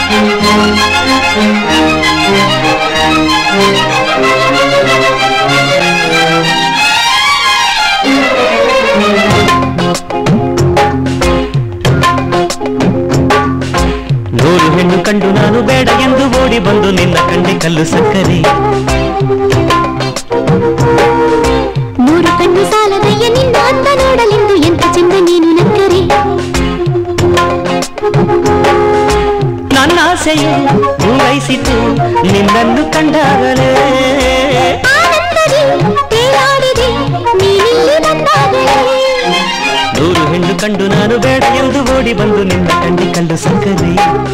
ನೂರು ಹೆಣ್ಣು ಕಂಡು ನಾನು ಬೇಡ ಎಂದು ಓಡಿ ಬಂದು ನಿನ್ನ ಕಂಡೆ ಕಲ್ಲು ಸಕ್ಕರೆ ನೂರು ಕಣ್ಣು ಸಾಲದಯ್ಯ ನಿನ್ನ ಅಂದ ನೋಡಲೆಂದು ಎಂತ ಚೆಂದ ನೀನು ನಕ್ಕರೆ ನನ್ನ ಆಸೆಯು ಪೂರೈಸಿತು ನಿನ್ನನ್ನು ಕಂಡಾಗಲೇ ಆನಂದದಿ ತೇಲಾಡಿದೆ ನೀನಿಲ್ಲಿ ಬಂದಾಗಲೇ ನೂರು ಹೆಣ್ಣು ಕಂಡು ನಾನು ಬೇಡ ಎಂದು ಓಡಿ ಬಂದು ನಿನ್ನ ಕಂಡೆ ಕಲ್ಲು ಸಕ್ಕರೆ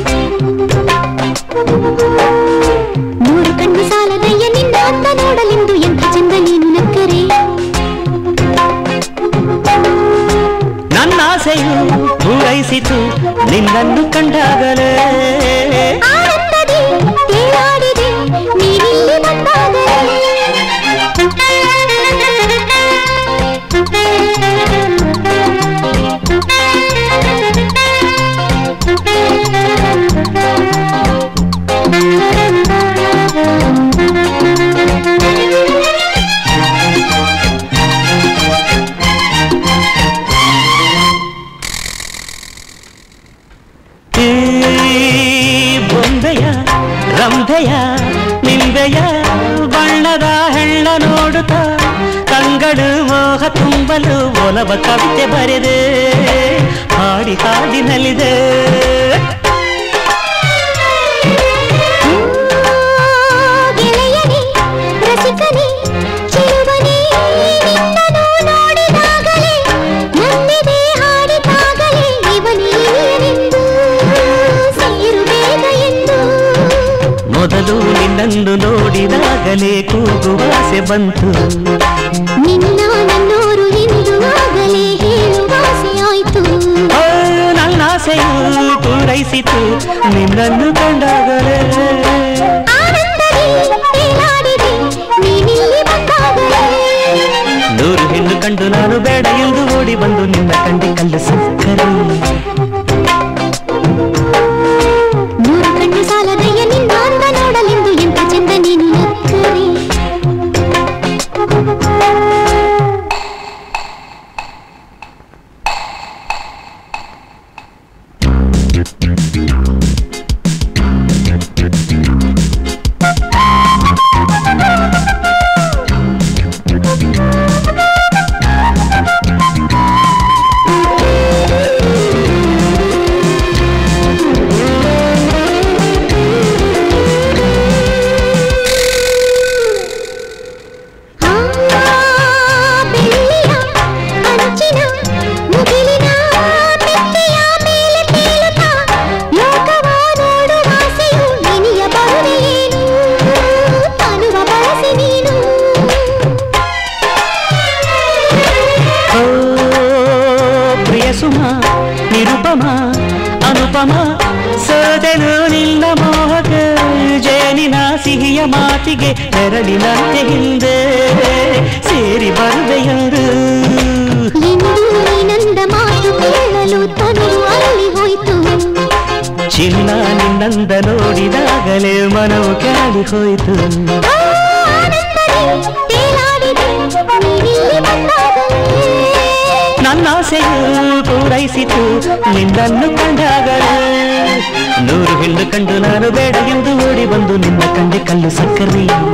ನೂರು ಕಣ್ಣು ಸಾಲದಯ್ಯ ನಿನ್ನ ಅಂದ ನೋಡಲೆಂದು ಎಂತ ಚೆಂದ ನೀನು ನಕ್ಕರೆ ನನ್ನ ಆಸೆಯು ಪೂರೈಸಿತು ನಿನ್ನನ್ನು ಕಂಡಾಗಲೇ ಆನಂದದಿ ತೇಲಾಡಿದೆ ನೀನಿಲ್ಲಿ ಈ ಬೊಂಬೆಯ ರಂಭೆಯ ನಿಂಬೆಯ ಬಣ್ಣದ ಹೆಣ್ಣ ನೋಡುತ್ತಾ ಕಂಗಳು ಮೋಹ ತುಂಬಲು ಒಲವ ಕವಿತೆ ಬರೆದೆ ಹಾಡಿ ಹಾಡಿನಲ್ಲಿದೆ ಗೆಳೆಯನೇ ರಸಿಕನೇ ಚಿರುವನೇ ನಿನ್ನನ್ನು ನೋಡಿದಾಗಲೇ ನನ್ನೆದೆ ಹಾಡಿದಾಗಲೇ ಇವನೇ ಇಳಿಯನೆಂದು ಸೇರು ಬೇಗ ಎಂದು ಮೊದಲು ನಿನ್ನನ್ನು ನೋಡಿದಾಗಲೇ ಕೂಗುವಾಸೆ ಬಂತು ನಿನ್ನ ನನ್ನೋರು ಎಂದು ಆಗಲೇ ಹೇಳುವಾಸೆ ಆಯ್ತು ಓ, ನನ್ನ ಆಸೆಯು ಪೂರೈಸಿತು ನಿನ್ನನ್ನು ಕಂಡಾಗಲೇ ಆನಂದದಿ ತೇಲಾಡಿದೆ ನೀನಿಲ್ಲಿ ಬಂದಾಗಲೇ ನೂರು ಹೆಣ್ಣು ಕಂಡು ನಾನು ಬೇಡ ಎಂದು ಓಡಿ ಬಂದು ನಿನ್ನ ಕಂಡಿ ಕಲ್ಲು ಸಕ್ಕರೆ ನೂರು ಕಣ್ಣು ಸಾಲದಯ್ಯ ನಿನ್ನ ಅಂದ ನೋಡಲೆಂದು ಎಂತ ಚೆಂದ ನೀನು ನಕ್ಕರೆ ಆ ಬೆಳ್ಳಿಯ ಅಂಚಿನ ಮುಗಿಲಿನ ಮೆತ್ತೆಯ ಮೇಲೆ ತೇಲುತ್ತಾ ಲೋಕವ ನೋಡುವಾಸೆಯು ನಿನಿಯ ಬರುವೆಯೇನು ತನುವ ಬಳಸಿ ನೀನು ಓ ಪ್ರಿಯ ಸುಮ ನಿರುಪಮ ಅನುಪಮ ಸೋದೆನು ನಿನ್ನ ಮೋಹಕ ಜೇನಿನ ಸಿಹಿಯ ಮಾತಿಗೆ ನೆರಳಿನಂತೆ ಹಿಂದೆ ಸೇರಿ ಬರುವೆಯರು ಎಂದು ನೀನಂದ ಮಾತು ಕೇಳಲು ತನು ಅಲ್ಲಿ ಹೋಯ್ತು ಚಿನ್ನ ನಿನ್ನಂದ ನೋಡಿದಾಗಲೇ ಮನವು ಕಾಡಿ ಹೋಯಿತು ಆ ಆನಂದದಿ ತೇಲಾಡಿದೆ ನೀನಿಲ್ಲಿ ಬಂದಾಗಲೇ ನನ್ನ ಆಸೆಯು ಪೂರೈಸಿತು ನಿನ್ನನ್ನು ಕಂಡಾಗಲೇ ನೂರು ಹೆಣ್ಣು ಕಂಡು ನಾನು ಬೇಡ ಎಂದು ಓಡಿ ಬಂದು ನಿನ್ನ ಕಂಡೆ ಕಲ್ಲು ಸಕ್ಕರೆ